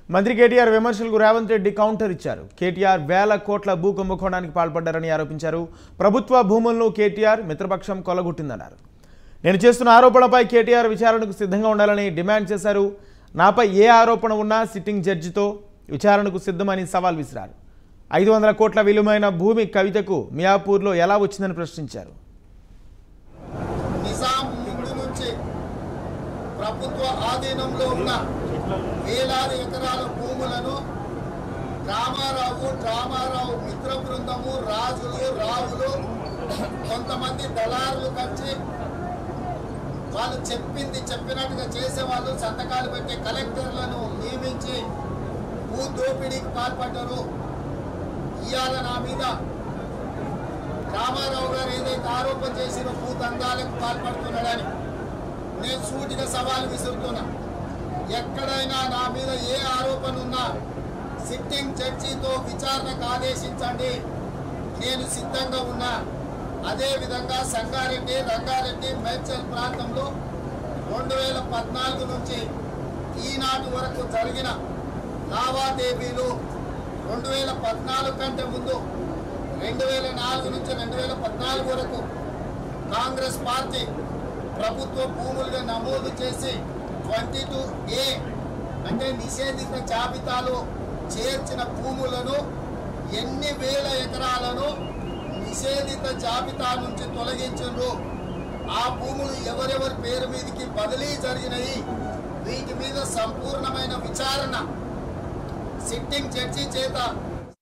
మంత్రి కేటీఆర్ విమర్శలకు రేవంత్ రెడ్డి కౌంటర్ ఇచ్చారు కేటీఆర్ వేల కోట్ల భూ కుంభకోణానికి పాల్పడ్డారని ఆరోపించారు ప్రభుత్వ భూములను కేటీఆర్ మిత్రపక్షం కొలగొట్టిందన్నారు నేను చేస్తున్న ఆరోపణలపై కేటీఆర్ విచారణకు సిద్ధంగా ఉండాలని డిమాండ్ చేశారు నాపై ఏ ఆరోపణ ఉన్నా సిట్టింగ్ జడ్జితో విచారణకు సిద్ధమని సవాల్ విసిరారు ఐదు వందల కోట్ల విలువైన భూమి కవితకు మియాపూర్లో ఎలా వచ్చిందని ప్రశ్నించారు నిజాం ముందు నుంచి ప్రభుత్వ ఆధీనంలో ఉన్న వేలాది ఎకరాల భూములను రామారావు రామారావు మిత్ర బృందము రాజులు రావులు కొంతమంది దళారులు కలిసి వాళ్ళు చెప్పింది చెప్పినట్టుగా చేసేవాళ్ళు సంతకాలు పెట్టే కలెక్టర్లను నియమించి భూ దోపిడీకి పాల్పడ్డారు ఇవాళ నా మీద రామారావు గారు ఏదైతే ఆరోపణ చేసిన భూదందాలకు పాల్పడుతున్నాడని నేను సూటిగా సవాల్ విసురుతున్నా ఎక్కడైనా నా మీద ఏ ఆరోపణ ఉన్నా సిట్టింగ్ జడ్జితో విచారణకు ఆదేశించండి నేను సిద్ధంగా ఉన్నా అదేవిధంగా సంగారెడ్డి రంగారెడ్డి మేడ్చల్ ప్రాంతంలో రెండు వేల పద్నాలుగు నుంచి ఈనాటి వరకు జరిగిన లావాదేవీలు రెండు వేల పద్నాలుగు కంటే ముందు రెండు వేల నాలుగు నుంచి రెండు వేల పద్నాలుగు వరకు కాంగ్రెస్ పార్టీ ప్రభుత్వ భూములుగా నమోదు చేసి ట్వంటీ టూ ఏ అంటే నిషేధిత జాబితాలో చేర్చిన భూములను ఎన్ని వేల ఎకరాలను నిషేధిత జాబితా నుంచి తొలగించారు ఆ భూములు ఎవరెవరి పేరు మీదకి బదిలీ జరిగినాయి వీటి మీద సంపూర్ణమైన విచారణ సిట్టింగ్ జడ్జి చేత